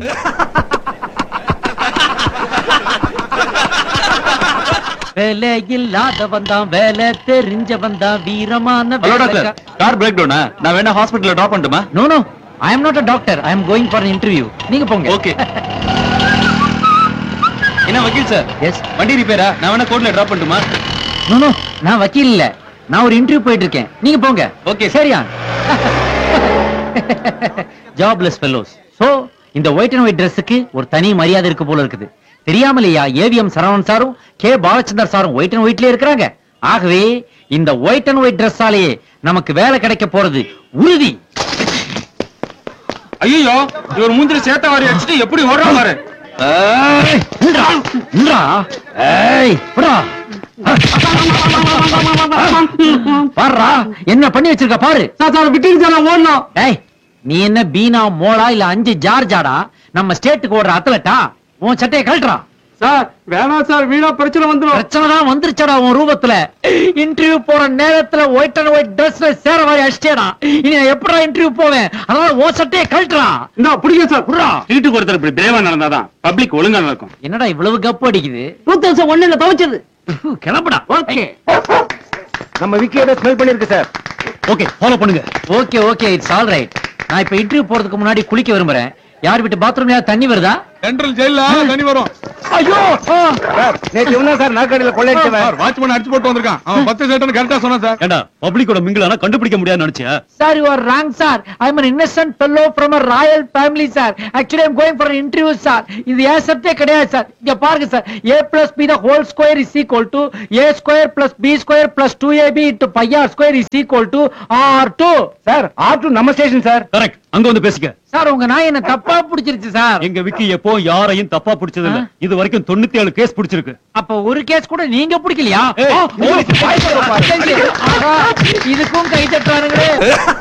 வேலை இல்லாதவன் தான் வேலை தெரிஞ்சவன் தான் வீரமான ஹலோ டாக்டர் கார் பிரேக் டவுனா நான் வேணா ஹாஸ்பிடல்ல டிராப் பண்ணட்டுமா no no I am not a doctor I am going for interview நீங்க போங்க ஓகே என்ன வக்கீல் சார் எஸ் வண்டி ரிப்பேரா நான் வேணா கோர்ட்ல டிராப் பண்ணட்டுமா நோ நோ நான் வக்கீல் இல்ல நான் ஒரு இன்டர்வியூ போயிட்டு இருக்கேன் நீங்க போங்க Okay. சரியா ஜாப்லெஸ் ஃபெல்லோஸ் சோ இந்த ஒயிட் அண்ட் ஒயிட் Dressக்கு ஒரு தனி மரியாதை இருக்கு போல இருக்குது தெரியாமலையா ஏவிஎம் சரவணன் சாரும் கே பாலச்சந்தர் சாரும் ஒயிட் அண்ட் ஒயிட்லயே இருக்கிறாங்க ஆகவே இந்த ஒயிட் அண்ட் ஒயிட் Dressஆலேயே நமக்கு வேலை கிடைக்க போறது உறுதி ஐயோ இவர் மூஞ்சில சேத்த வாரி அடிச்சுட்டு எப்படி ஓடுறா பாரு ஏய், நில்றா, நில்றா. ஏய், விட்றா. பாருடா, என்ன பண்ணி வச்சிருக்க பாரு சார் சார் விட்டுட்டு சார் நான் ஓடணும் ஏய் நீ என்ன பீனா மோளா இல்ல அஞ்சு ஜார்ஜாடா நம்ம ஸ்டேட்டுக்கு ஓடுற அத்லட்டா உன் சட்டையை கழட்டுறா சார் வேணாம் சார் வீணா பிரச்சனை வந்துடும் பிரச்சனை தான் வந்துருச்சடா உன் ரூபத்துல இன்டர்வியூ போற நேரத்துல ஒயிட் அண்ட் ஒயிட் ட்ரெஸ்ல சேர மாதிரி அடிச்சேடா இனி நான் எப்படா இன்டர்வியூ போவேன் அதனால உன் சட்டையை கழட்டுறா இந்த பிடிக்க சார் விட்றா. சீட்டுக்கு ஒருத்தர் இப்படி பிரேவா நடந்தாதான் பப்ளிக் ஒழுங்கா நடக்கும் என்னடா இவ்வளவு கப்பு அடிக்குது டூ தௌசண்ட் ஒன்னுல துவைச்சது கிளம்புடா ஓகே நம்ம விக்கியோட ஸ்மெல் பண்ணிருக்கு சார் ஓகே ஃபாலோ பண்ணுங்க okay okay it's all right நான் இப்ப இன்டர்வியூ போறதுக்கு முன்னாடி குளிக்க விரும்புறேன் யார் வீட்டு பாத்ரூம்ல தண்ணி வருதா சென்ட்ரல் ஜெயில தண்ணி வரும் ஐயோ ஆ. நேற்று இவன் தான் சார் நாற்காலியில கொள்ளையடிச்சவன் சார் வாட்ச்மேன் அடிச்சு போட்டு வந்திருக்கான் அவன் பத்து சேட்டன் கரெக்டா சொன்னான் சார் ஏண்டா பப்ளிக்கோட மிங்கிளானா கண்டுபிடிக்க முடியாதுன்னு நினைச்சியா sir you are wrong sir I am an innocent fellow from a royal family sir actually I am going for an interview sir இது ஏன் சப்ஜெக்டே கிடையாது சார் இங்க பாருங்க sir a plus b the whole square is equal to a square plus b square plus 2ab into pi r square is equal to r2 sir ஆட்டு நம்ம station sir correct அங்க வந்து பேசிக்க சார் உங்க நாய் என்ன தப்பா பிடிச்சிருச்சு சார் எங்க விக்கி எப்போ யாரையும் தப்பா பிடிச்சது இல்ல ஆ. இது வரைக்கும் தொண்ணூத்தி ஏழு கேஸ் பிடிச்சிருக்கு அப்ப ஒரு கேஸ் கூட நீங்க பிடிக்கலையா ஏய், ஆ, போலீஸ் ஆஹா, இதுக்கும் கை தட்டுறானுங்களே